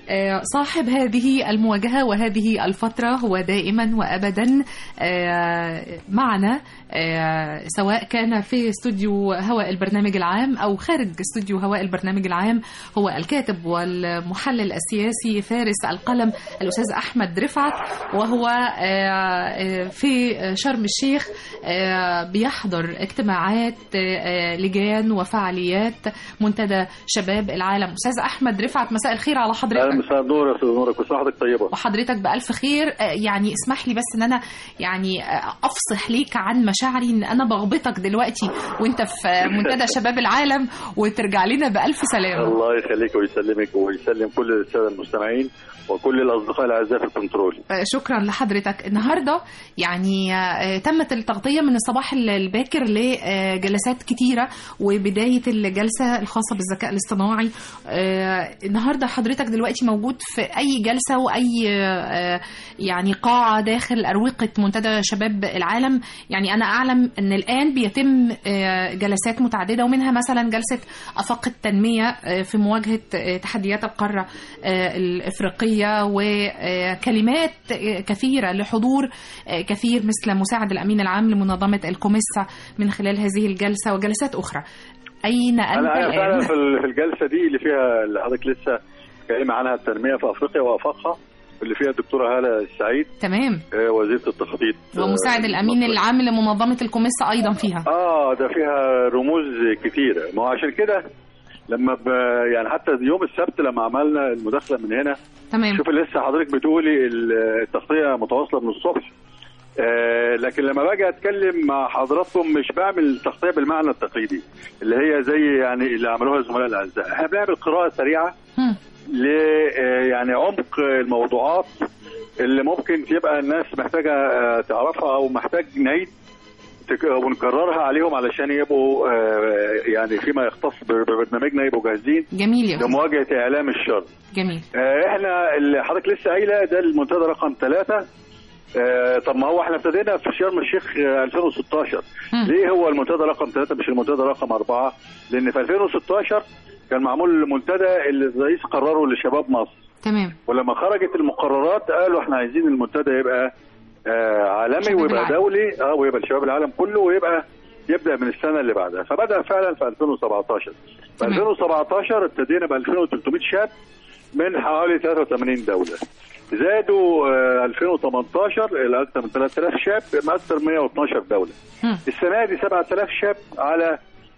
آه، صاحب هذه المواجهة وهذه الفترة هو دائما وأبدا آه، معنا آه، سواء كان في استوديو هواء البرنامج العام أو خارج استوديو هواء البرنامج العام هو الكاتب والمحلل السياسي فارس القلم الأستاذ أحمد رفعت وهو آه، آه، في شرم الشيخ آه، بيحضر اجتماعات آه، لجان وفعاليات منتدى شباب العالم أستاذ أحمد رفعت مساء الخير على اهلا حضرتك مساء النور يا استاذ نورك وصحتك طيبه وحضرتك بألف خير آه، يعني اسمح لي بس ان انا يعني آه، افصح ليك عن مشاعري ان انا بغبطك دلوقتي وانت في آه، منتدى شباب العالم وترجع لنا بألف سلامة الله يخليك ويسلمك ويسلم كل الساده المستمعين وكل الاصدقاء الاعزاء في الكنترول آه، شكرا لحضرتك النهارده يعني آه، تمت التغطيه من الصباح الباكر لجلسات كتيره وبدايه الجلسه الخاصه بالذكاء الاصطناعي آه، النهارده حضرتك دلوقتي موجود في اي جلسه واي آه، يعني قاعه داخل اروقه منتدى شباب العالم يعني انا اعلم ان الان بيتم آه، جلسات متعدده ومنها مثلا جلسه افاق التنميه آه، في مواجهه آه، تحديات القاره آه، الافريقيه وكلمات آه، كثيره لحضور آه، كثير مثل مساعد الامين العام لمنظمه الكوميسا من خلال هذه الجلسه وجلسات اخرى اين انت انا انا فعلا الان في ال- في الجلسه دي اللي فيها اللي حضرتك لسه كلمه عنها التنميه في افريقيا وافاقها واللي فيها الدكتوره هاله السعيد تمام آه، وزيره التخطيط آه، ومساعد الامين المصري. العام لمنظمه الكوميسا ايضا فيها اه ده فيها رموز كتيره ما هو عشان كده لما ب... يعني حتى يوم السبت لما عملنا المداخله من هنا تمام شوف لسه حضرتك بتقولي ال- التغطيه متواصله من الصبح آه لكن لما باجي اتكلم مع حضراتكم مش بعمل تغطيه بالمعنى التقليدي اللي هي زي يعني اللي عملوها الزملاء الاعزاء احنا بنعمل قراءه سريعه هم. ل آه، يعني عمق الموضوعات اللي ممكن تبقى الناس محتاجه آه، تعرفها او محتاج نعيد تك- ونكررها عليهم علشان يبقوا آه، يعني فيما يختص ببرنامجنا يبقوا جاهزين جميل يا أستاذ. لمواجهه اعلام الشر. جميل آه، احنا اللي حضرتك لسه قايله ده المنتدى رقم ثلاثة آه، طب ما هو احنا ابتدينا في شرم الشيخ آه، 2016 مم. ليه هو المنتدى رقم ثلاثة مش المنتدى رقم أربعة لأن في 2016 كان معمول المنتدى اللي الرئيس قرره لشباب مصر تمام ولما خرجت المقررات قالوا احنا عايزين المنتدى يبقى آه عالمي شباب ويبقى العالم. دولي اه ويبقى لشباب العالم كله ويبقى يبدا من السنه اللي بعدها فبدا فعلا في 2017 في تمام. 2017 ابتدينا ب 2300 شاب من حوالي 83 دوله زادوا آه 2018 الى اكثر من 3000 شاب من اكثر من 112 دوله هم. السنه دي 7000 شاب على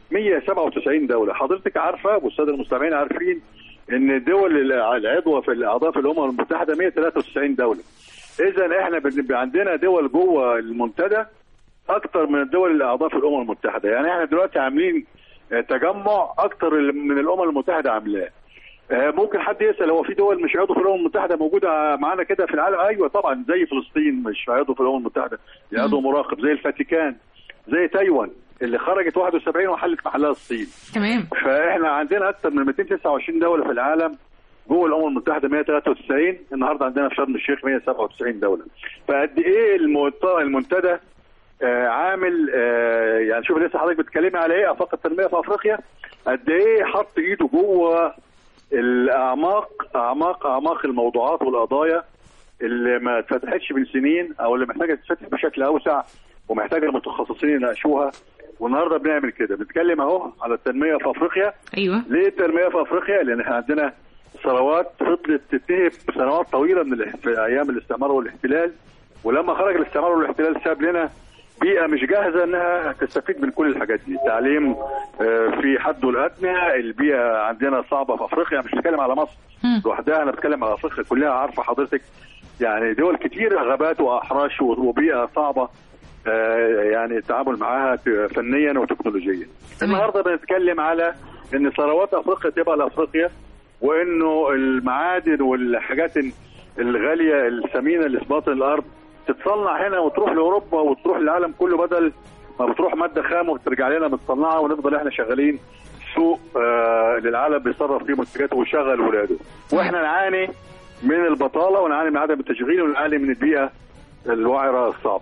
197 دوله حضرتك عارفه والساده المستمعين عارفين ان الدول العضوه في الاعضاء في الامم المتحده 193 دوله اذا احنا بنبقى عندنا دول جوه المنتدى اكتر من الدول الاعضاء في الامم المتحده يعني احنا دلوقتي عاملين آه، تجمع اكتر من الامم المتحده عاملاه آه، ممكن حد يسال هو في دول مش عضو في الامم المتحده موجوده معانا كده في العالم ايوه طبعا زي فلسطين مش عضو في الامم المتحده دي عضو مراقب زي الفاتيكان زي تايوان اللي خرجت 71 وحلت محلها الصين تمام فاحنا عندنا اكثر من 229 دوله في العالم جوه الامم المتحده 193 النهارده عندنا في شرم الشيخ 197 دوله فقد ايه المنت- المنتدى آه عامل آه يعني شوف لسه حضرتك بتتكلمي على ايه افاق التنميه في افريقيا قد ايه حط ايده جوه الاعماق اعماق اعماق الموضوعات والقضايا اللي ما اتفتحتش من سنين او اللي محتاجه تتفتح بشكل اوسع ومحتاجه المتخصصين يناقشوها والنهارده بنعمل كده بنتكلم اهو على التنميه في افريقيا ايوه ليه التنميه في افريقيا؟ لان احنا عندنا ثروات فضلت تتنهب سنوات طويله من الاح- في ايام الاستعمار والاحتلال ولما خرج الاستعمار والاحتلال ساب لنا بيئه مش جاهزه انها تستفيد من كل الحاجات دي، التعليم آه، في حده الادنى، البيئه عندنا صعبه في افريقيا مش بتكلم على مصر هم. لوحدها انا بتكلم على افريقيا كلها عارفه حضرتك يعني دول كتير غابات واحراش وبيئه صعبه آه، يعني التعامل معاها ت- فنيا وتكنولوجيا. تمام. النهارده بنتكلم على ان ثروات افريقيا تبقى لافريقيا وانه المعادن والحاجات الغاليه الثمينه اللي في باطن الارض تتصنع هنا وتروح لاوروبا وتروح للعالم كله بدل ما بتروح ماده خام وبترجع لنا متصنعه ونفضل احنا شغالين سوق آه للعالم بيصرف فيه منتجاته ويشغل ولاده واحنا نعاني من البطاله ونعاني من عدم التشغيل ونعاني من البيئه الوعره الصعبه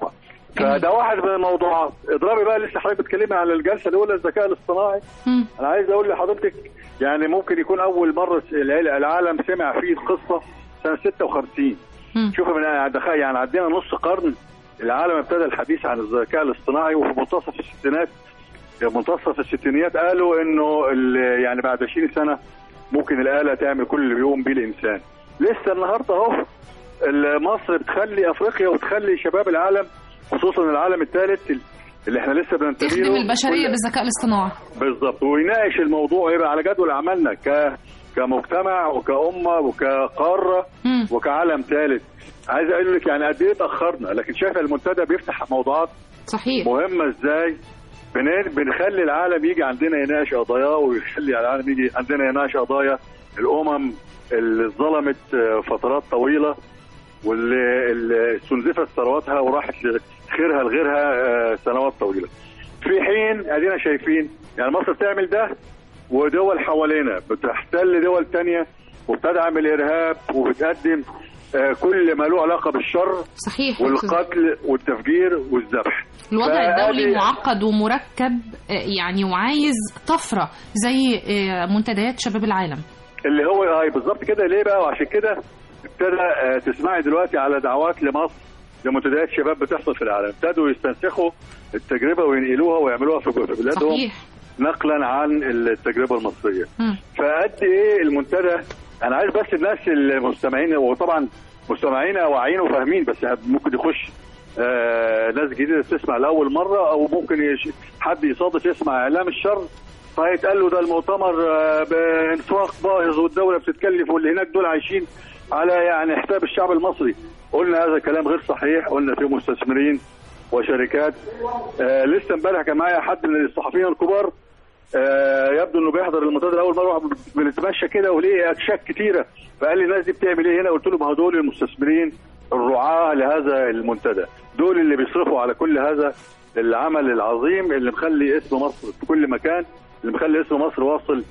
فده واحد من الموضوعات اضربي بقى لسه حضرتك بتتكلمي عن الجلسه الاولى الذكاء الاصطناعي مم. انا عايز اقول لحضرتك يعني ممكن يكون اول مره الع- العالم سمع فيه القصه سنه 56 مم. شوف من دخل يعني عدينا نص قرن العالم ابتدى الحديث عن الذكاء الاصطناعي وفي منتصف الستينات منتصف الستينيات قالوا انه ال- يعني بعد 20 سنه ممكن الاله تعمل كل اللي بيقوم بيه الانسان لسه النهارده اهو ال- مصر بتخلي افريقيا وتخلي شباب العالم خصوصا العالم الثالث اللي احنا لسه بننتمي له تخدم البشريه كل- بالذكاء الاصطناعي بالظبط ويناقش الموضوع يبقى على جدول اعمالنا ك كمجتمع وكأمة وكقارة مم. وكعالم ثالث عايز اقول لك يعني قد ايه اتاخرنا لكن شايف المنتدى بيفتح موضوعات صحيح مهمه ازاي بن- بنخلي العالم يجي عندنا يناقش قضاياه ويخلي العالم يجي عندنا يناقش قضايا الامم اللي ظلمت آه، فترات طويله واللي اللي استنزفت ثرواتها وراحت خيرها لغيرها آه، سنوات طويله. في حين ادينا شايفين يعني مصر بتعمل ده ودول حوالينا بتحتل دول تانية وبتدعم الارهاب وبتقدم آه، كل ما له علاقه بالشر صحيح والقتل والتفجير والذبح. الوضع فهذه- الدولي معقد ومركب آه، يعني وعايز طفره زي آه، منتديات شباب العالم اللي هو هاي بالظبط كده ليه بقى وعشان كده ابتدى آه، تسمعي دلوقتي على دعوات لمصر لمنتديات شباب بتحصل في العالم ابتدوا يستنسخوا التجربه وينقلوها ويعملوها في في بلادهم صحيح نقلا عن التجربه المصريه مم. فقد ايه المنتدى انا عايز بس الناس المستمعين وطبعا مستمعينا واعيين وفاهمين بس ممكن يخش آه ناس جديده تسمع لاول مره او ممكن يش... حد يصادف يسمع اعلام الشر فيتقال له ده المؤتمر آه بانفاق باهظ والدوله بتتكلف واللي هناك دول عايشين على يعني حساب الشعب المصري قلنا هذا كلام غير صحيح قلنا في مستثمرين وشركات آه لسه امبارح كان معايا حد من الصحفيين الكبار آه يبدو انه بيحضر المنتدى اول مره بنتمشى كده وليه اكشاك كتيره فقال لي الناس دي بتعمل ايه هنا قلت له ما هو دول المستثمرين الرعاه لهذا المنتدى دول اللي بيصرفوا على كل هذا العمل العظيم اللي مخلي اسم مصر في كل مكان اللي مخلي اسم مصر واصل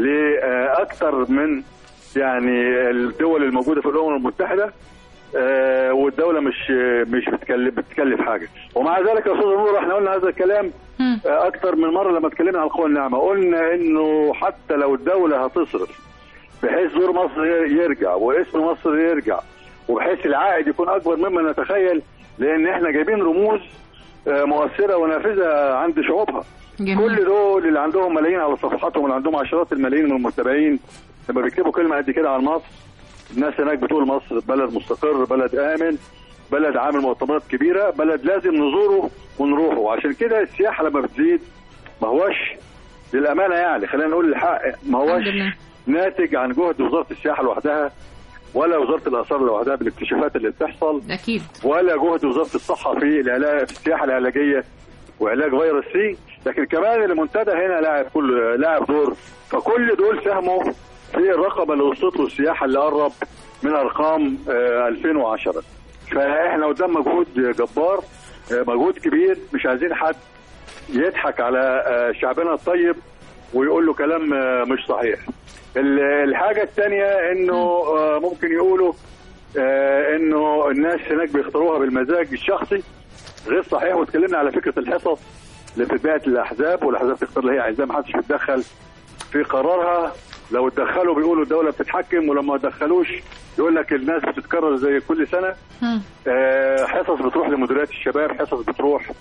لاكثر من يعني الدول الموجوده في الامم المتحده آه والدوله مش مش بتكلف بتكلف حاجه ومع ذلك يا استاذ نور احنا قلنا هذا الكلام مم. آه اكثر من مره لما اتكلمنا عن القوى الناعمه قلنا انه حتى لو الدوله هتصرف بحيث دور مصر يرجع واسم مصر يرجع وبحيث العائد يكون اكبر مما نتخيل لان احنا جايبين رموز آه مؤثره ونافذه عند شعوبها جميل كل دول اللي عندهم ملايين على صفحاتهم اللي عندهم عشرات الملايين من المتابعين لما بيكتبوا كلمه قد كده عن مصر الناس هناك بتقول مصر بلد مستقر بلد امن بلد عامل مؤتمرات كبيره بلد لازم نزوره ونروحه وعشان كده السياحه لما بتزيد ما هوش للامانه يعني خلينا نقول الحق ما هوش الحمد لله ناتج عن جهد وزاره السياحه لوحدها ولا وزاره الاثار لوحدها بالاكتشافات اللي بتحصل اكيد ولا جهد وزاره الصحه في العلاج في السياحه العلاجيه وعلاج فيروس سي لكن كمان المنتدى هنا لاعب كل لاعب دور فكل دول ساهموا في الرقم اللي وصلت له السياحه اللي قرب من ارقام آه، 2010 فاحنا قدام مجهود جبار آه، مجهود كبير مش عايزين حد يضحك على آه، شعبنا الطيب ويقول له كلام آه، مش صحيح ال- الحاجه الثانيه انه آه، ممكن يقولوا آه، انه الناس هناك بيختاروها بالمزاج الشخصي غير صحيح واتكلمنا على فكره الحصص اللي في بيئه الاحزاب والاحزاب تختار اللي هي عايزاه ما حدش بيتدخل في قرارها لو اتدخلوا بيقولوا الدوله بتتحكم ولما ما اتدخلوش يقول لك الناس بتتكرر زي كل سنه مم. آه، حصص بتروح لمديريات الشباب حصص بتروح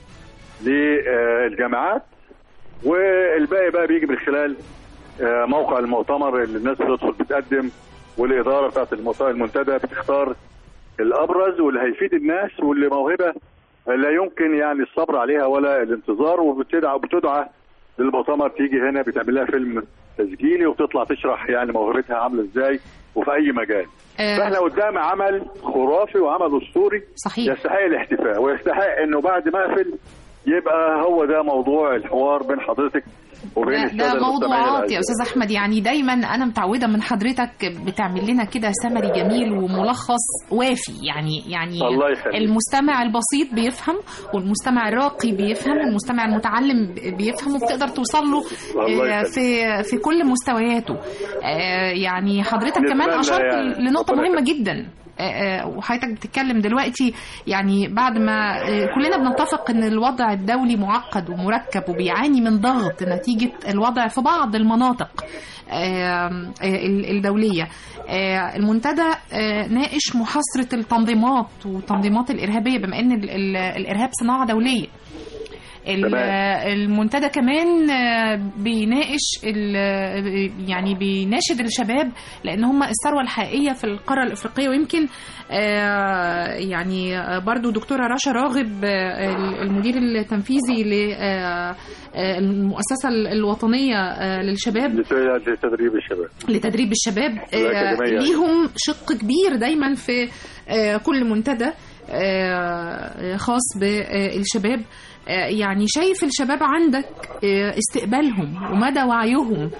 للجامعات والباقي بقى بيجي من خلال آه، موقع المؤتمر اللي الناس بتدخل بتقدم والاداره بتاعت المؤتمر المنتدى بتختار الابرز واللي هيفيد الناس واللي موهبه لا يمكن يعني الصبر عليها ولا الانتظار وبتدعى بتدعى للمؤتمر تيجي هنا بتعمل لها فيلم تسجيلي وبتطلع تشرح يعني موهبتها عامله ازاي وفي اي مجال آه، فاحنا قدام عمل خرافي وعمل اسطوري صحيح يستحق الاحتفاء ويستحق انه بعد ما اقفل يبقى هو ده موضوع الحوار بين حضرتك وبين ده, الساده ده المستمعين موضوعات يا الأعزاء. استاذ احمد يعني دايما انا متعوده من حضرتك بتعمل لنا كده سمري جميل وملخص وافي يعني يعني الله يخليك. المستمع البسيط بيفهم والمستمع الراقي بيفهم والمستمع المتعلم بيفهم وبتقدر توصل له الله آه، يخليك. في في كل مستوياته آه، يعني حضرتك نتمنى كمان اشرت يعني. لنقطه ربنا مهمه يخليك. جدا آه، آه، وحضرتك بتتكلم دلوقتي يعني بعد ما آه، كلنا بنتفق ان الوضع الدولي معقد ومركب وبيعاني من ضغط نتيجة الوضع في بعض المناطق آه، آه، الدولية آه، المنتدى آه، ناقش محاصرة التنظيمات والتنظيمات الإرهابية بما ان ال- ال- الإرهاب صناعة دولية ال- تمام. المنتدى كمان آه، بيناقش ال- يعني بيناشد الشباب لان هم الثروه الحقيقيه في القاره الافريقيه ويمكن آه، يعني آه، برضو دكتوره رشا راغب آه، المدير التنفيذي للمؤسسه الوطنيه آه، للشباب لتدريب الشباب لتدريب الشباب آه، الأكاديمية. ليهم شق كبير دايما في آه، كل منتدى آه، خاص بالشباب آه، يعني شايف الشباب عندك آه، استقبالهم ومدى وعيهم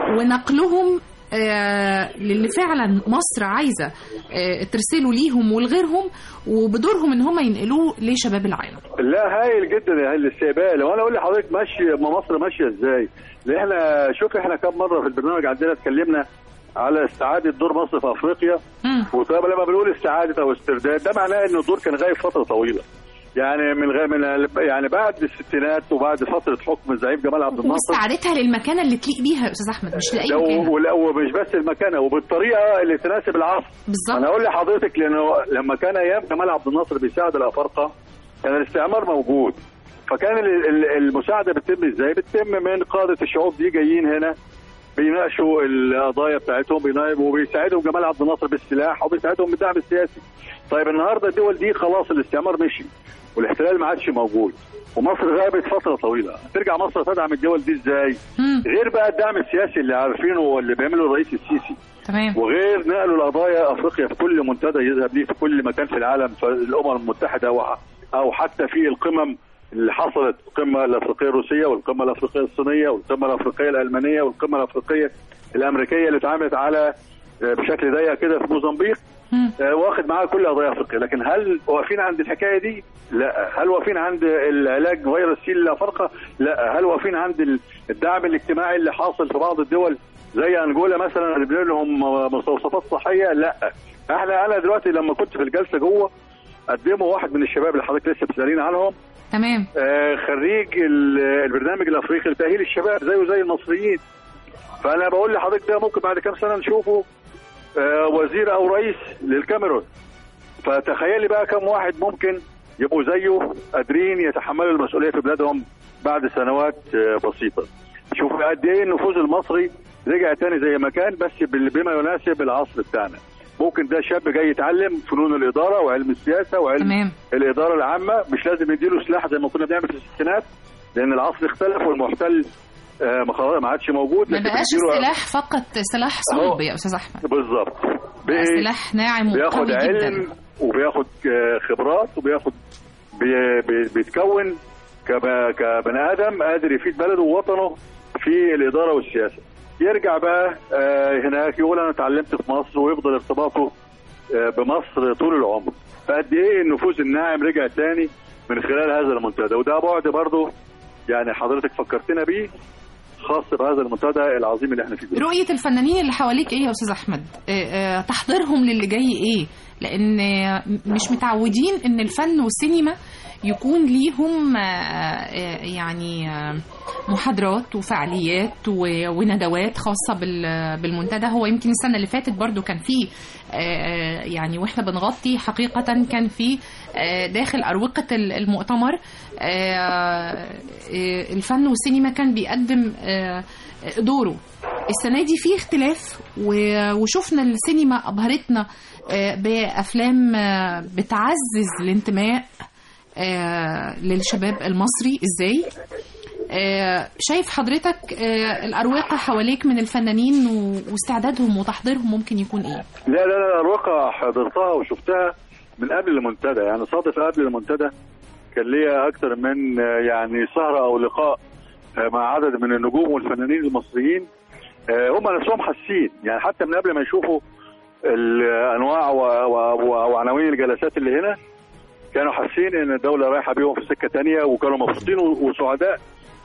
ونقلهم آه، للي فعلا مصر عايزه آه، ترسله ليهم ولغيرهم وبدورهم ان هم ينقلوه لشباب العالم لا هايل جدا يا الاستقبال وانا اقول لحضرتك ماشي ما مصر ماشيه ازاي لان احنا شوف احنا كم مره في البرنامج عندنا اتكلمنا على استعاده دور مصر في افريقيا مم. وطيب لما بنقول استعاده او استرداد ده معناه ان الدور كان غايب فتره طويله يعني من غير من يعني بعد الستينات وبعد فتره حكم الزعيم جمال عبد الناصر واستعادتها للمكانه اللي تليق بيها يا استاذ احمد مش لاي ده مكان ولا- ومش بس المكانه وبالطريقه اللي تناسب العصر بالظبط انا اقول لحضرتك لانه لما كان ايام جمال عبد الناصر بيساعد الافارقه كان الاستعمار موجود فكان ال- ال- المساعده بتتم ازاي؟ بتتم من قاده الشعوب دي جايين هنا بيناقشوا القضايا بتاعتهم بينا- وبيساعدهم جمال عبد الناصر بالسلاح وبيساعدهم بالدعم السياسي. طيب النهارده الدول دي خلاص الاستعمار مشي والاحتلال ما عادش موجود ومصر غابت فتره طويله، ترجع مصر تدعم الدول دي ازاي؟ مم. غير بقى الدعم السياسي اللي عارفينه واللي بيعمله الرئيس السيسي تمام وغير نقلوا القضايا افريقيا في كل منتدى يذهب ليه في كل مكان في العالم في الامم المتحده وح- او حتى في القمم اللي حصلت القمه الافريقيه الروسيه والقمه الافريقيه الصينيه والقمه الافريقيه الالمانيه والقمه الافريقيه الامريكيه اللي اتعملت على آه، بشكل ضيق كده في موزمبيق مم. آه، واخد معاه كل قضايا افريقيا لكن هل واقفين عند الحكايه دي؟ لا هل واقفين عند العلاج فيروس سي للافارقه؟ لا هل واقفين عند ال- الدعم الاجتماعي اللي حاصل في بعض الدول زي انجولا مثلا اللي بنقول لهم مستوصفات صحيه؟ لا احنا انا دلوقتي لما كنت في الجلسه جوه قدموا واحد من الشباب اللي حضرتك لسه بتسالين عنهم تمام آه، خريج ال- البرنامج الافريقي لتاهيل الشباب زيه زي المصريين فانا بقول لحضرتك ده ممكن بعد كام سنه نشوفه آه، وزير او رئيس للكاميرون فتخيلي بقى كم واحد ممكن يبقوا زيه قادرين يتحملوا المسؤوليه في بلادهم بعد سنوات آه، بسيطه شوف قد ايه النفوذ المصري رجع تاني زي ما كان بس بال- بما يناسب العصر بتاعنا ممكن ده شاب جاي يتعلم فنون الاداره وعلم السياسه وعلم تمام الاداره العامه مش لازم نديله سلاح زي ما كنا بنعمل في الستينات لان العصر اختلف والمحتل آه، ما خلاص ما عادش موجود ما لكن بقاش نديله- السلاح فقط سلاح صلب يا استاذ احمد بالظبط بقى بي- سلاح ناعم بياخد وقوي علم جدا وبياخد آه، خبرات وبياخد بي بي بيتكون كب- كبني ادم قادر يفيد بلده ووطنه في الاداره والسياسه يرجع بقى آه، هناك يقول انا اتعلمت في مصر ويفضل ارتباطه آه، بمصر طول العمر فقد ايه النفوذ الناعم رجع تاني من خلال هذا المنتدى وده بعد برضه يعني حضرتك فكرتنا بيه خاص بهذا المنتدى العظيم اللي احنا فيه دلوقتي. رؤية الفنانين اللي حواليك ايه يا استاذ احمد آه، آه، تحضيرهم للي جاي ايه لان آه، مش متعودين ان الفن والسينما يكون ليهم آه، آه، يعني آه، محاضرات وفعاليات و- وندوات خاصة بال- بالمنتدى هو يمكن السنة اللي فاتت برضو كان فيه آه، يعني واحنا بنغطي حقيقة كان في آه، داخل أروقة ال- المؤتمر آه، آه، الفن والسينما كان بيقدم آه، دوره السنة دي في اختلاف و- وشفنا السينما أبهرتنا آه، بأفلام آه، بتعزز الانتماء آه، للشباب المصري ازاي آه، شايف حضرتك آه، الأروقة حواليك من الفنانين و- واستعدادهم وتحضيرهم ممكن يكون ايه لا لا لا الواقع حضرتها وشفتها من قبل المنتدى يعني صادف قبل المنتدى كان ليا اكتر من آه، يعني سهره او لقاء آه، مع عدد من النجوم والفنانين المصريين آه، هم نفسهم حاسين يعني حتى من قبل ما يشوفوا الانواع و- و- و- وعناوين الجلسات اللي هنا كانوا حاسين ان الدوله رايحه بيهم في سكه تانية وكانوا مبسوطين و- وسعداء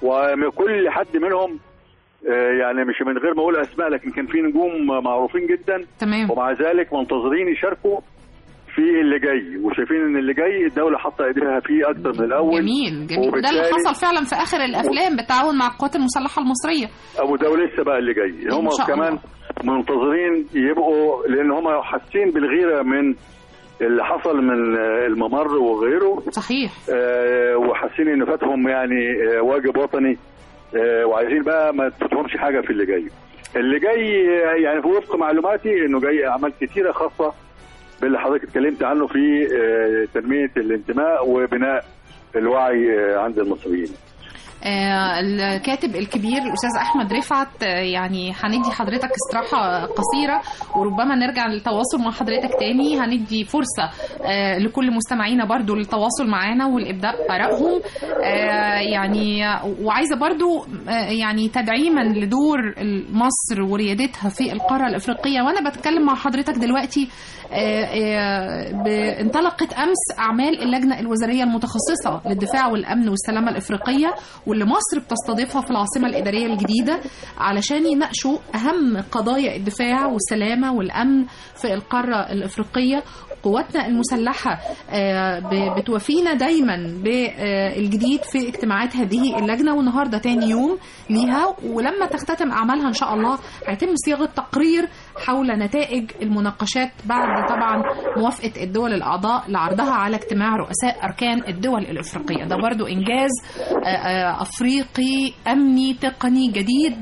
وكل حد منهم آه، يعني مش من غير ما اقول اسماء لكن كان في نجوم معروفين جدا تمام ومع ذلك منتظرين يشاركوا في اللي جاي وشايفين ان اللي جاي الدوله حاطه ايديها فيه اكتر من الاول جميل جميل وده اللي وبالتالي- حصل فعلا في اخر الافلام بالتعاون مع القوات المسلحه المصريه ابو ده لسه بقى اللي جاي هم شاء كمان منتظرين يبقوا لان هم حاسين بالغيره من اللي حصل من آه، الممر وغيره صحيح آه، وحاسين ان فاتهم يعني آه، واجب وطني آه، وعايزين بقى ما تفوتهمش حاجه في اللي جاي اللي جاي آه، يعني في وفق معلوماتي انه جاي اعمال كتيره خاصه باللي حضرتك اتكلمت عنه في آه، تنميه الانتماء وبناء الوعي آه، عند المصريين آه، الكاتب الكبير الاستاذ احمد رفعت آه، يعني هندي حضرتك استراحه قصيره وربما نرجع للتواصل مع حضرتك تاني هندي فرصه آه، لكل مستمعينا برضو للتواصل معانا والابداء ارائهم آه، يعني وعايزه برضو آه، يعني تدعيما لدور مصر وريادتها في القاره الافريقيه وانا بتكلم مع حضرتك دلوقتي آه، آه، ب- انطلقت امس اعمال اللجنه الوزاريه المتخصصه للدفاع والامن والسلامه الافريقيه واللي مصر بتستضيفها في العاصمه الاداريه الجديده علشان يناقشوا اهم قضايا الدفاع والسلامه والامن في القاره الافريقيه قواتنا المسلحه آه، ب- بتوافينا دايما بالجديد في اجتماعات هذه اللجنه والنهارده تاني يوم ليها ولما تختتم اعمالها ان شاء الله هيتم صياغه تقرير حول نتائج المناقشات بعد طبعا موافقه الدول الاعضاء لعرضها على اجتماع رؤساء اركان الدول الافريقيه ده برضو انجاز آه، آه، افريقي امني تقني جديد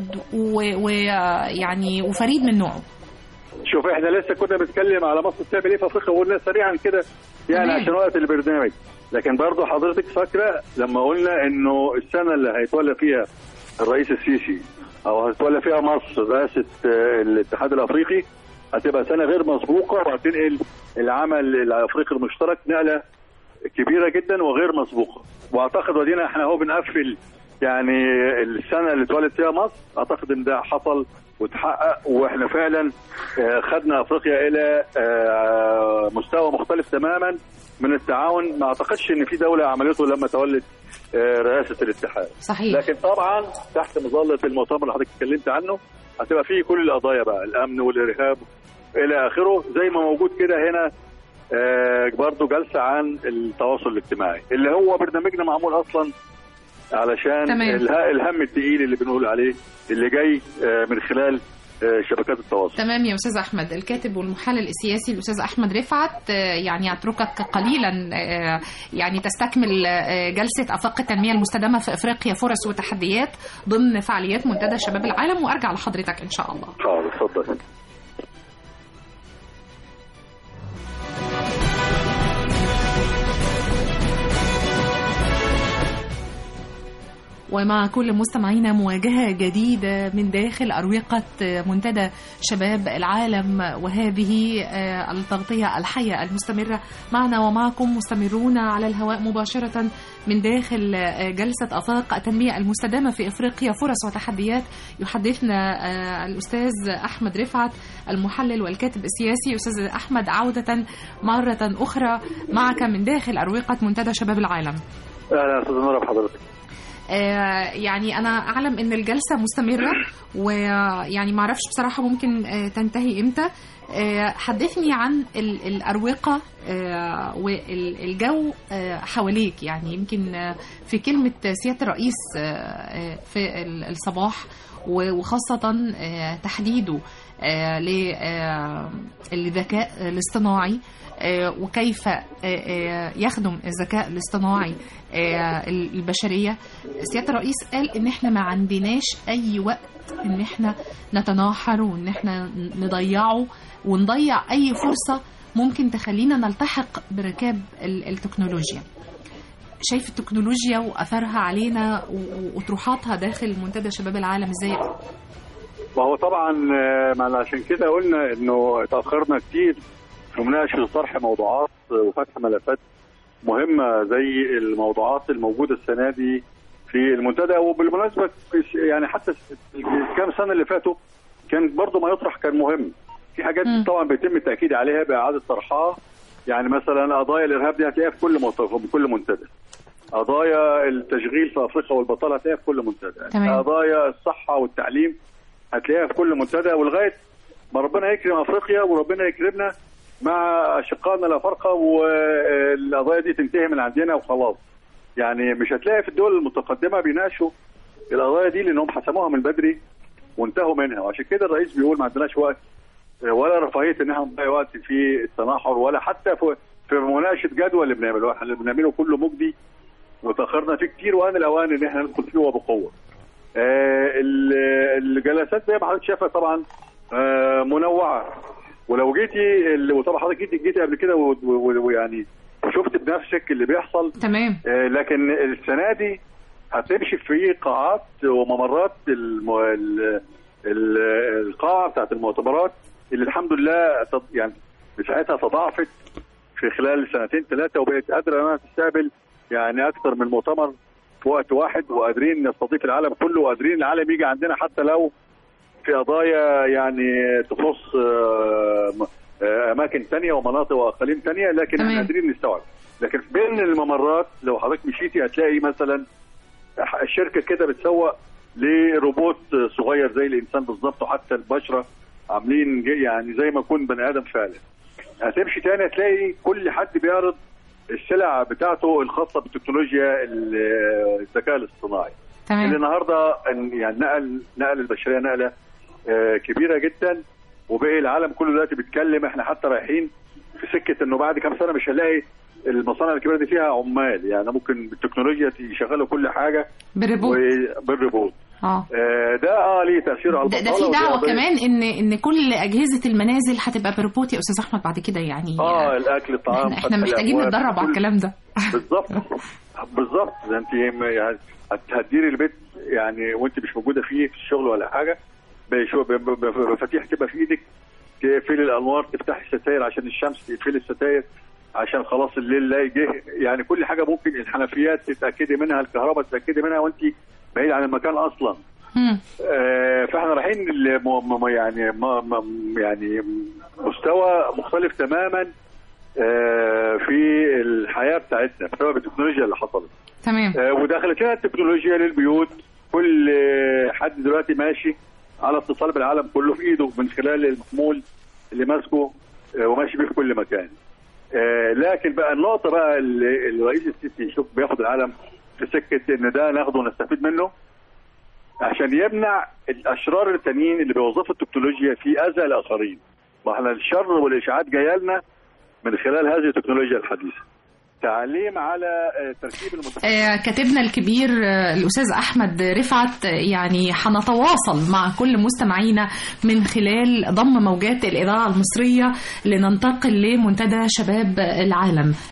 ويعني وفريد من نوعه شوف احنا لسه كنا بنتكلم على مصر بتعمل ايه في افريقيا وقلنا سريعا كده يعني تمام. عشان وقت البرنامج لكن برضه حضرتك فاكره لما قلنا انه السنه اللي هيتولى فيها الرئيس السيسي او هتتولى فيها مصر رئاسه آه، الاتحاد الافريقي هتبقى سنه غير مسبوقه وهتنقل العمل الافريقي المشترك نقله كبيره جدا وغير مسبوقه واعتقد ودينا احنا اهو بنقفل يعني السنه اللي اتولد فيها مصر اعتقد ان ده حصل وتحقق واحنا فعلا آه، خدنا افريقيا الى آه، مستوى مختلف تماما من التعاون ما اعتقدش ان في دوله عملته لما تولت آه، رئاسه الاتحاد صحيح لكن طبعا تحت مظله المؤتمر اللي حضرتك اتكلمت عنه هتبقى فيه كل القضايا بقى الامن والارهاب الى اخره زي ما موجود كده هنا آه، برضه جلسه عن التواصل الاجتماعي اللي هو برنامجنا معمول اصلا علشان تمام. اله- الهم الثقيل اللي بنقول عليه اللي جاي آه، من خلال آه، شبكات التواصل تمام يا استاذ احمد الكاتب والمحلل السياسي الاستاذ احمد رفعت آه، يعني اتركك قليلا آه، يعني تستكمل آه، جلسه افاق التنميه المستدامه في افريقيا فرص وتحديات ضمن فعاليات منتدى شباب العالم وارجع لحضرتك ان شاء الله حاضر اتفضل ومع كل مستمعينا مواجهة جديدة من داخل أروقة منتدى شباب العالم وهذه آه، التغطية الحية المستمرة معنا ومعكم مستمرون على الهواء مباشرة من داخل آه، جلسة أفاق التنمية المستدامة في إفريقيا فرص وتحديات يحدثنا آه، الأستاذ أحمد رفعت المحلل والكاتب السياسي أستاذ أحمد عودة مرة أخرى معك من داخل أروقة منتدى شباب العالم اهلا استاذ نور بحضرتك آه، يعني انا اعلم ان الجلسه مستمره ويعني ما اعرفش بصراحه ممكن آه، تنتهي امتى آه، حدثني عن ال- الاروقه آه، والجو آه، حواليك يعني يمكن آه، في كلمه سياده الرئيس آه، آه، في ال- الصباح و- وخاصه آه، تحديده آه، للذكاء الاصطناعي آه، وكيف آه، آه، يخدم الذكاء الاصطناعي آه، البشريه سياده الرئيس قال ان احنا ما عندناش اي وقت ان احنا نتناحر وان احنا نضيعه ونضيع اي فرصه ممكن تخلينا نلتحق بركاب ال- التكنولوجيا شايف التكنولوجيا واثرها علينا و- واطروحاتها داخل منتدى شباب العالم ازاي ما هو طبعا آه، ما عشان كده قلنا انه تاخرنا كتير في مناقشه وطرح موضوعات وفتح ملفات مهمه زي الموضوعات الموجوده السنه دي في المنتدى وبالمناسبه يعني حتى الكام سنه اللي فاتوا كان برضو ما يطرح كان مهم في حاجات مم. طبعا بيتم التاكيد عليها باعاده طرحها يعني مثلا قضايا الارهاب دي هتلاقيها في كل مت- في كل منتدى قضايا التشغيل في افريقيا والبطاله هتلاقيها في كل منتدى تمام. قضايا الصحه والتعليم هتلاقيها في كل منتدى ولغايه ما ربنا يكرم افريقيا وربنا يكرمنا مع اشقائنا الافارقه والقضايا دي تنتهي من عندنا وخلاص يعني مش هتلاقي في الدول المتقدمه بيناقشوا القضايا دي لانهم حسموها من بدري وانتهوا منها وعشان كده الرئيس بيقول ما عندناش وقت ولا رفاهيه ان احنا نضيع وقت في التناحر ولا حتى في في مناقشه جدول اللي بنعمله احنا اللي بنعمله كله مجدي وتاخرنا فيه كتير وان الاوان ان احنا ندخل فيه وبقوه. آه الجلسات زي ما حضرتك شايفه طبعا آه منوعه ولو جيتي وطبعا حضرتك جيتي جيتي قبل كده ويعني وشفت بنفسك اللي بيحصل تمام آه لكن السنه دي هتمشي في قاعات وممرات الم... ال... ال... القاعه بتاعت المؤتمرات اللي الحمد لله يعني مساحتها تضاعفت في خلال سنتين ثلاثه وبقت قادره انها تستقبل يعني اكثر من مؤتمر في وقت واحد وقادرين نستضيف العالم كله وقادرين العالم يجي عندنا حتى لو في قضايا يعني تخص اماكن ثانيه ومناطق واقاليم ثانيه لكن احنا قادرين نستوعب لكن بين الممرات لو حضرتك مشيتي هتلاقي مثلا الشركه كده بتسوق لروبوت صغير زي الانسان بالظبط وحتى البشره عاملين يعني زي ما يكون بني ادم فعلا هتمشي تاني هتلاقي كل حد بيعرض السلع بتاعته الخاصه بالتكنولوجيا الذكاء الاصطناعي تمام. اللي النهارده يعني نقل نقل البشريه نقله آه كبيره جدا وبقي العالم كله دلوقتي بيتكلم احنا حتى رايحين في سكه انه بعد كام سنه مش هنلاقي المصانع الكبيره دي فيها عمال يعني ممكن بالتكنولوجيا يشغلوا كل حاجه بالريبوت بالريبوت اه ده اه ليه تاثير على ده, ده في دعوه كمان ان ان كل اجهزه المنازل هتبقى بريبوت يا استاذ احمد بعد كده يعني اه الاكل الطعام احنا, احنا محتاجين نتدرب على الكلام ده بالظبط بالظبط ده انت يعني هتديري البيت يعني وانت مش موجوده فيه في الشغل ولا حاجه بمفاتيح تبقى في ايدك تقفلي الانوار تفتحي الستاير عشان الشمس تقفلي الستاير عشان خلاص الليل لا يجي يعني كل حاجه ممكن الحنفيات تتاكدي منها الكهرباء تتاكدي منها وانت بعيد عن المكان اصلا آه فاحنا رايحين يعني ما يعني مستوى مختلف تماما آه في الحياه بتاعتنا بسبب التكنولوجيا اللي حصلت تمام آه ودخلت لنا التكنولوجيا للبيوت كل حد دلوقتي ماشي على اتصال بالعالم كله في ايده من خلال المحمول اللي ماسكه وماشي بيه في كل مكان آه لكن بقى النقطه بقى اللي الرئيس السيسي يشوف بياخد العالم في سكه ان ده ناخده ونستفيد منه عشان يمنع الاشرار التانيين اللي بيوظفوا التكنولوجيا في اذى الاخرين ما احنا الشر والاشاعات جايه لنا من خلال هذه التكنولوجيا الحديثه تعليم على ترتيب المتحدث آه كاتبنا الكبير آه الاستاذ احمد رفعت يعني هنتواصل مع كل مستمعينا من خلال ضم موجات الاذاعه المصريه لننتقل لمنتدى شباب العالم